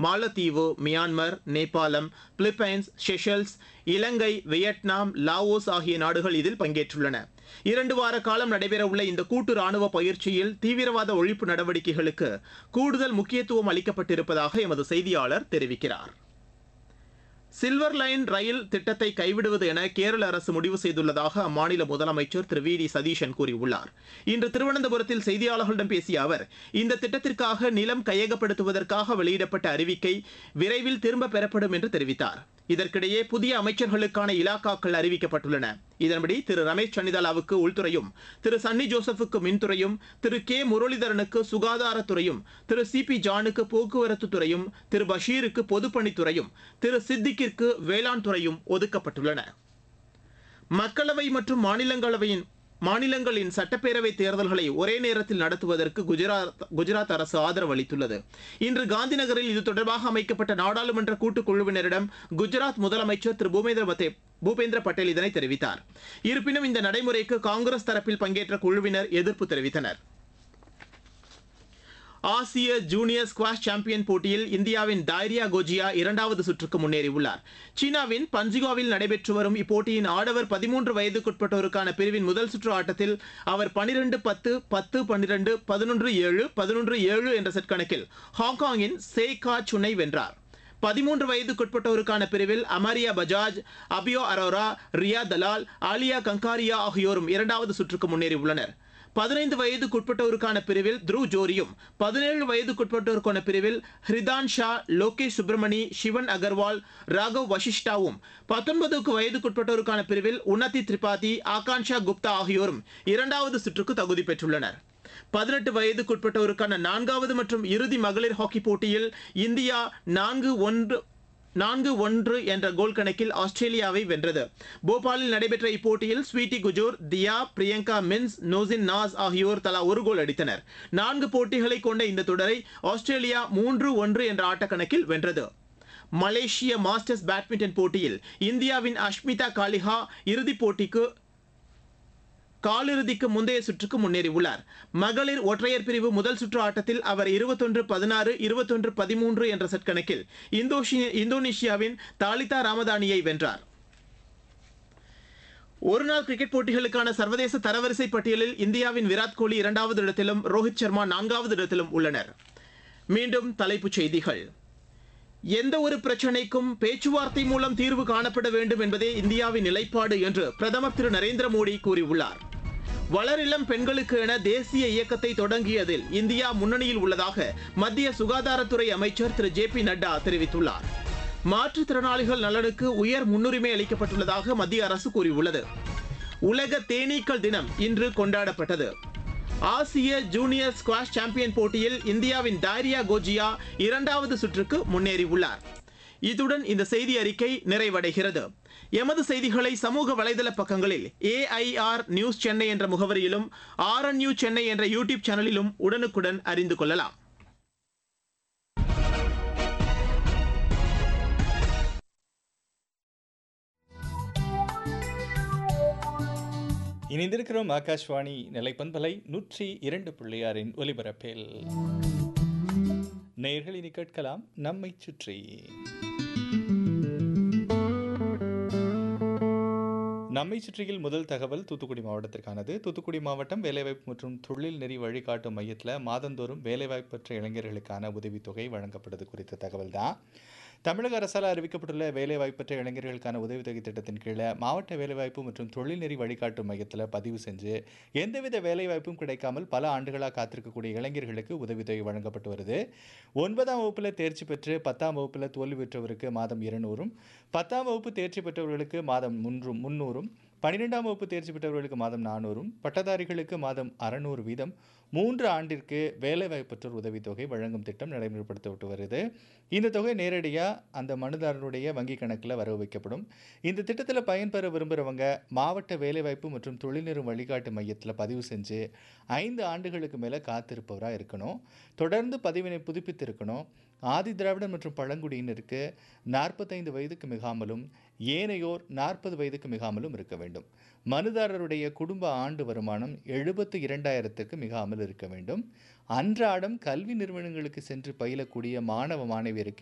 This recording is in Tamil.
மாலத்தீவு மியான்மர் நேபாளம் Philippines Seychelles Ilangai Vietnam Laos ஆகிய நாடுகள் இதில் பங்கேற்றுள்ளன இரண்டு வார காலம் நடைபெறவுள்ள இந்த கூட்டு ராணுவ பயிற்சியில் தீவிரவாத ஒழிப்பு நடவடிக்கைகளுக்கு கூடுதல் முக்கியத்துவம் அளிக்கப்பட்டிருப்பதாக எமது செய்தியாளர் தெரிவிக்கிறார் சில்வர் லைன் ரயில் திட்டத்தை கைவிடுவது என கேரள அரசு முடிவு செய்துள்ளதாக அம்மாநில முதலமைச்சர் திரு வி டி சதீஷன் கூறியுள்ளார் இன்று திருவனந்தபுரத்தில் செய்தியாளர்களிடம் பேசிய அவர் இந்த திட்டத்திற்காக நிலம் கையகப்படுத்துவதற்காக வெளியிடப்பட்ட அறிவிக்கை விரைவில் திரும்ப பெறப்படும் என்று தெரிவித்தார் இதற்கிடையே புதிய அமைச்சர்களுக்கான இலாக்காக்கள் அறிவிக்கப்பட்டுள்ளன இதன்படி திரு ரமேஷ் சன்னிதாலாவுக்கு உள்துறையும் திரு சன்னி ஜோசப்புக்கு மின்துறையும் திரு கே முரளிதரனுக்கு சுகாதாரத்துறையும் திரு சி பி ஜானுக்கு போக்குவரத்து துறையும் திரு பஷீருக்கு பொதுப்பணித்துறையும் திரு சித்திக்கிற்கு வேளாண் துறையும் ஒதுக்கப்பட்டுள்ளன மக்களவை மற்றும் மாநிலங்களவையின் மாநிலங்களின் சட்டப்பேரவை தேர்தல்களை ஒரே நேரத்தில் நடத்துவதற்கு குஜராத் குஜராத் அரசு ஆதரவு அளித்துள்ளது இன்று காந்திநகரில் இது தொடர்பாக அமைக்கப்பட்ட நாடாளுமன்ற கூட்டுக்குழுவினரிடம் குஜராத் முதலமைச்சர் திரு பூமேந்திர பத்தே பூபேந்திர பட்டேல் இதனை தெரிவித்தார் இருப்பினும் இந்த நடைமுறைக்கு காங்கிரஸ் தரப்பில் பங்கேற்ற குழுவினர் எதிர்ப்பு தெரிவித்தனர் ஆசிய ஜூனியர் ஸ்குவாஷ் சாம்பியன் போட்டியில் இந்தியாவின் டைரியா கோஜியா இரண்டாவது சுற்றுக்கு முன்னேறியுள்ளார் சீனாவின் பஞ்சுகாவில் நடைபெற்று வரும் இப்போட்டியின் ஆடவர் பதிமூன்று வயதுக்குட்பட்டோருக்கான பிரிவின் முதல் சுற்று ஆட்டத்தில் அவர் பனிரெண்டு பத்து பத்து பன்னிரண்டு பதினொன்று ஏழு பதினொன்று ஏழு என்ற செட் கணக்கில் ஹாங்காங்கின் சேகா சுனை வென்றார் பதிமூன்று வயதுக்குட்பட்டோருக்கான பிரிவில் அமரியா பஜாஜ் அபியோ அரோரா ரியா தலால் ஆலியா கங்காரியா ஆகியோரும் இரண்டாவது சுற்றுக்கு முன்னேறியுள்ளனர் பதினைந்து வயதுக்குட்பட்டோருக்கான பிரிவில் த்ருவ் ஜோரியும் பதினேழு வயதுக்குட்பட்டோருக்கான பிரிவில் ஹிரிதான் ஷா லோகேஷ் சுப்பிரமணி சிவன் அகர்வால் ராகவ் வசிஷ்டாவும் பத்தொன்பதுக்கு வயதுக்குட்பட்டோருக்கான பிரிவில் உன்னதி திரிபாதி ஆகான்ஷா குப்தா ஆகியோரும் இரண்டாவது சுற்றுக்கு தகுதி பெற்றுள்ளனர் பதினெட்டு வயதுக்குட்பட்டோருக்கான நான்காவது மற்றும் இறுதி மகளிர் ஹாக்கி போட்டியில் இந்தியா நான்கு ஒன்று நான்கு ஒன்று என்ற கோல் கணக்கில் ஆஸ்திரேலியாவை வென்றது போபாலில் நடைபெற்ற இப்போட்டியில் ஸ்வீட்டி குஜூர் தியா பிரியங்கா மின்ஸ் நோசின் நாஸ் ஆகியோர் தலா ஒரு கோல் அடித்தனர் நான்கு போட்டிகளை கொண்ட இந்த தொடரை ஆஸ்திரேலியா மூன்று ஒன்று என்ற ஆட்டக்கணக்கில் வென்றது மலேசிய மாஸ்டர்ஸ் பேட்மிண்டன் போட்டியில் இந்தியாவின் அஷ்மிதா காலிஹா இறுதிப் போட்டிக்கு காலிறுதிக்கு முந்தைய சுற்றுக்கு முன்னேறியுள்ளார் மகளிர் ஒற்றையர் பிரிவு முதல் சுற்று ஆட்டத்தில் அவர் இருபத்தொன்று பதினாறு இருபத்தொன்று பதிமூன்று என்ற செட் கணக்கில் இந்தோனேஷியாவின் தாலிதா ராமதானியை வென்றார் ஒருநாள் கிரிக்கெட் போட்டிகளுக்கான சர்வதேச தரவரிசை பட்டியலில் இந்தியாவின் விராட் கோலி இரண்டாவது இடத்திலும் ரோஹித் சர்மா நான்காவது இடத்திலும் உள்ளனர் மீண்டும் தலைப்புச் செய்திகள் எந்த ஒரு பிரச்சனைக்கும் பேச்சுவார்த்தை மூலம் தீர்வு காணப்பட வேண்டும் என்பதே இந்தியாவின் நிலைப்பாடு என்று பிரதமர் திரு நரேந்திர மோடி கூறியுள்ளார் வளரிளம் பெண்களுக்கு என தேசிய இயக்கத்தை தொடங்கியதில் இந்தியா முன்னணியில் உள்ளதாக மத்திய சுகாதாரத்துறை அமைச்சர் திரு ஜே பி நட்டா தெரிவித்துள்ளார் மாற்றுத்திறனாளிகள் நலனுக்கு உயர் முன்னுரிமை அளிக்கப்பட்டுள்ளதாக மத்திய அரசு கூறியுள்ளது உலக தேனீக்கள் தினம் இன்று கொண்டாடப்பட்டது ஆசிய ஜூனியர் ஸ்குவாஷ் சாம்பியன் போட்டியில் இந்தியாவின் டைரியா கோஜியா இரண்டாவது சுற்றுக்கு முன்னேறியுள்ளார் இத்துடன் இந்த செய்தி அறிக்கை நிறைவடைகிறது எமது செய்திகளை சமூக வலைதள பக்கங்களில் ஏஐஆர் நியூஸ் சென்னை என்ற முகவரியிலும் ஆர்என்யூ சென்னை என்ற யூடியூப் சேனலிலும் உடனுக்குடன் அறிந்து கொள்ளலாம் இணைந்திருக்கிறோம் ஆகாஷ்வாணி நிலைப்பண்பலை நூற்றி இரண்டு புள்ளியாரின் ஒலிபரப்பில் நேர்கள் இனி கேட்கலாம் நம்மை சுற்றி நம்மை சுற்றியில் முதல் தகவல் தூத்துக்குடி மாவட்டத்திற்கானது தூத்துக்குடி மாவட்டம் வேலைவாய்ப்பு மற்றும் தொழில் நெறி வழிகாட்டும் மையத்தில் மாதந்தோறும் வேலைவாய்ப்பு பெற்ற இளைஞர்களுக்கான உதவித்தொகை வழங்கப்படுது குறித்த தகவல் தான் தமிழக அரசால் அறிவிக்கப்பட்டுள்ள வேலைவாய்ப்பற்ற இளைஞர்களுக்கான உதவித்தொகை திட்டத்தின் கீழே மாவட்ட வேலைவாய்ப்பு மற்றும் தொழில்நெறி வழிகாட்டும் மையத்தில் பதிவு செஞ்சு எந்தவித வேலைவாய்ப்பும் கிடைக்காமல் பல ஆண்டுகளாக காத்திருக்கக்கூடிய இளைஞர்களுக்கு உதவித்தொகை வழங்கப்பட்டு வருது ஒன்பதாம் வகுப்பில் தேர்ச்சி பெற்று பத்தாம் வகுப்பில் தோல்வி பெற்றவருக்கு மாதம் இருநூறும் பத்தாம் வகுப்பு தேர்ச்சி பெற்றவர்களுக்கு மாதம் முன்றும் முந்நூறும் பன்னிரெண்டாம் வகுப்பு தேர்ச்சி பெற்றவர்களுக்கு மாதம் நானூறும் பட்டதாரிகளுக்கு மாதம் அறநூறு வீதம் மூன்று ஆண்டிற்கு வேலைவாய்ப்பற்றோர் உதவித்தொகை வழங்கும் திட்டம் நடைமுறைப்படுத்தப்பட்டு வருது இந்த தொகை நேரடியாக அந்த மனுதாரருடைய வங்கி கணக்கில் வரவு வைக்கப்படும் இந்த திட்டத்தில் பயன்பெற விரும்புகிறவங்க மாவட்ட வேலைவாய்ப்பு மற்றும் தொழில்நெறி வழிகாட்டு மையத்தில் பதிவு செஞ்சு ஐந்து ஆண்டுகளுக்கு மேலே காத்திருப்பவராக இருக்கணும் தொடர்ந்து பதிவினை புதுப்பித்திருக்கணும் ஆதி திராவிடர் மற்றும் பழங்குடியினருக்கு நாற்பத்தைந்து வயதுக்கு மிகாமலும் ஏனையோர் நாற்பது வயதுக்கு மிகாமலும் இருக்க வேண்டும் மனுதாரருடைய குடும்ப ஆண்டு வருமானம் எழுபத்து இரண்டாயிரத்துக்கு மிகாமல் இருக்க வேண்டும் அன்றாடம் கல்வி நிறுவனங்களுக்கு சென்று பயிலக்கூடிய மாணவ மாணவியருக்கு